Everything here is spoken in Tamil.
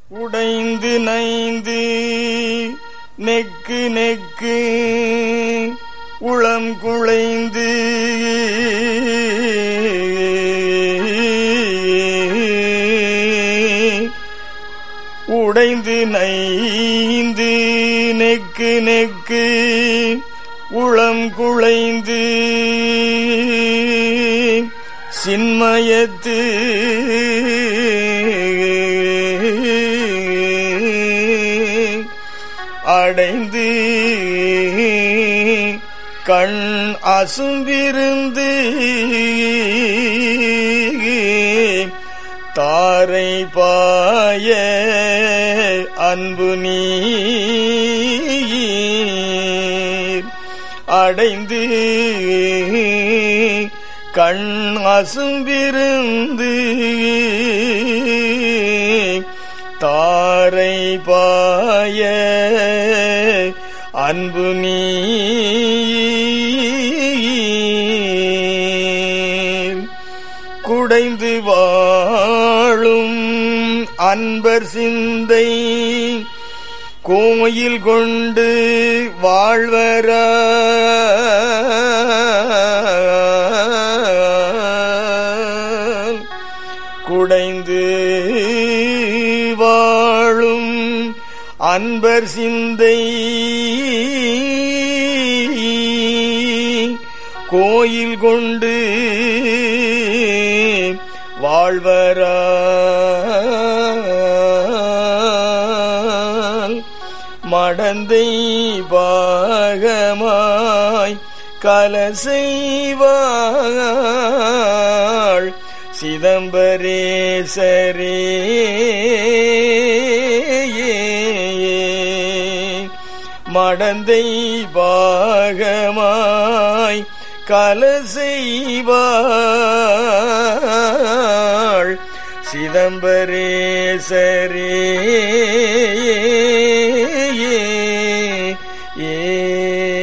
உடைந்து நைந்து நெக்கு நெக்கு உளம் குழைந்து உடைந்து நைந்து நெக்கு நெக்கு உளம் குழைந்து சின்மயத்து அடைந்து கண் அசும்பிருந்து தாரை பாய அன்பு நீர் அடைந்து கண் அசும்பிருந்து தாரை பாய அன்பு நீர் குடைந்து வாழும் அன்பர் சிந்தை கோயில் கொண்டு வாழ்வர குடைந்து வாழும் அன்பர் சிந்தை கோயில் கொண்டு வாழ்வரால் மடந்தை பாகமாய் கலசைவாள் சிதம்பரேசரே மடந்தை பாகமாய் கலசைவாள் சிதம்பரேசரே ஏ